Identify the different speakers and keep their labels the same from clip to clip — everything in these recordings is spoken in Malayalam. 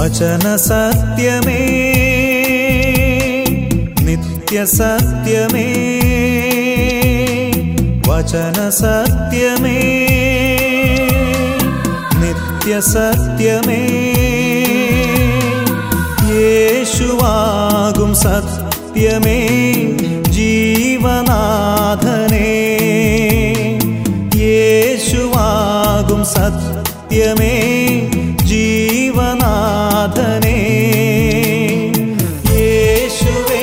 Speaker 1: വചന സത്യമേ നിത്യസത്യമേ വചന സത്യമേ നിത്യസത്യമേ യേശുവാകും സത്യമേ ജീവനാഥനേ യേശുവാകും സത്യമേ ജീവനാഥനേ യേശുവേ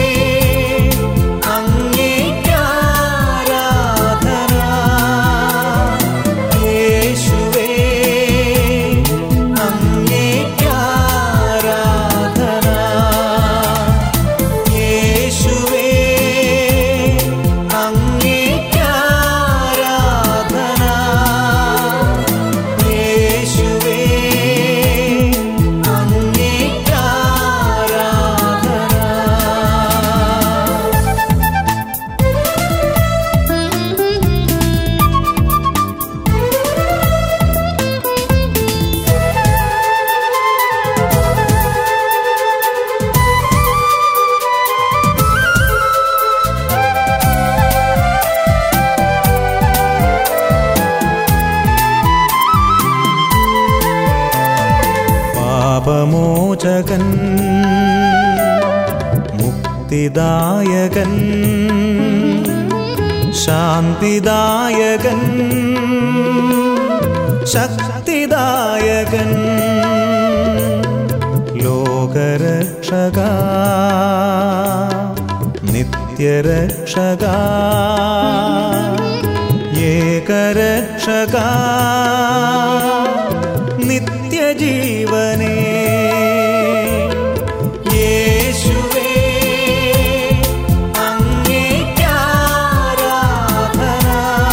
Speaker 1: അങ്ങേക്കാരാധന യേശുവേ അങ്ങേക്കാരാധന യേശുവേ അങ്ങേക്കാരാധന യേശുവേ അങ്ങേക്കാരാധന പാപമോചകൻ മുക്തിദായകൻ ശാന്തിദായകൻ ശക്തിദായകൻ ലോകരക്ഷക നിത്യരക്ഷക ഏകരക്ഷക നിത്യജീവനേ യേശുവേ അങ്ങേക്കാരാധന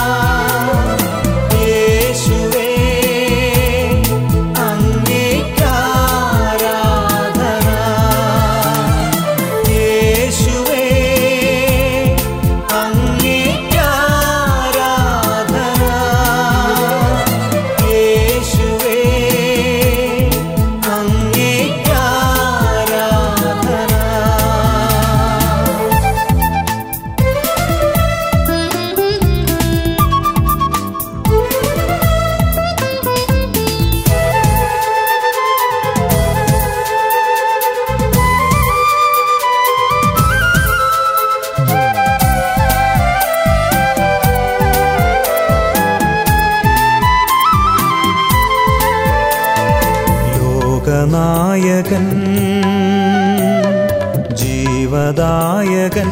Speaker 1: യേശുവേ അങ്ങേക്കാരാധന യേശുവേ അങ്ങേക്കാരാധന യേശുവേ അങ്ങേക്കാരാധന ലോകനായകൻ ജീവദായകൻ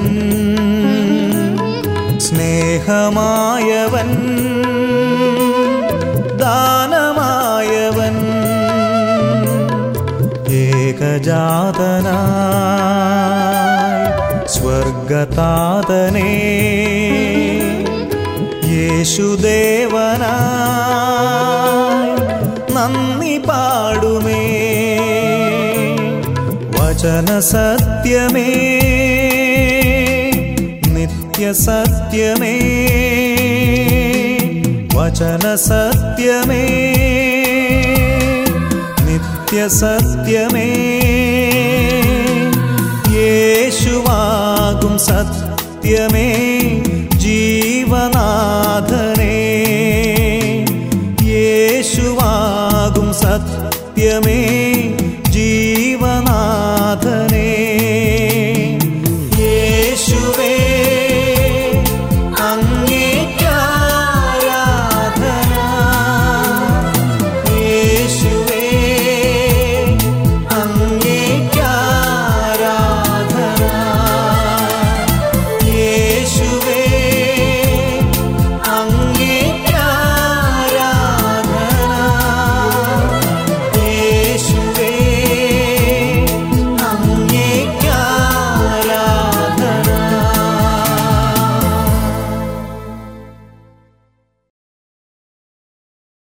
Speaker 1: സ്നേഹമായവൻ ദാനമായവൻ ഏകജാതനായി സ്വർഗതാതനേ യേശുദേവനായി നന്ദി പാടുമേ വചന സത്യമേ നിത്യസത്യമേ വചന സത്യമേ നിത്യസത്യമേ യേശുവാകും സത്യമേ ജീവനാഥനേ യേശുവാകും സത്യമേ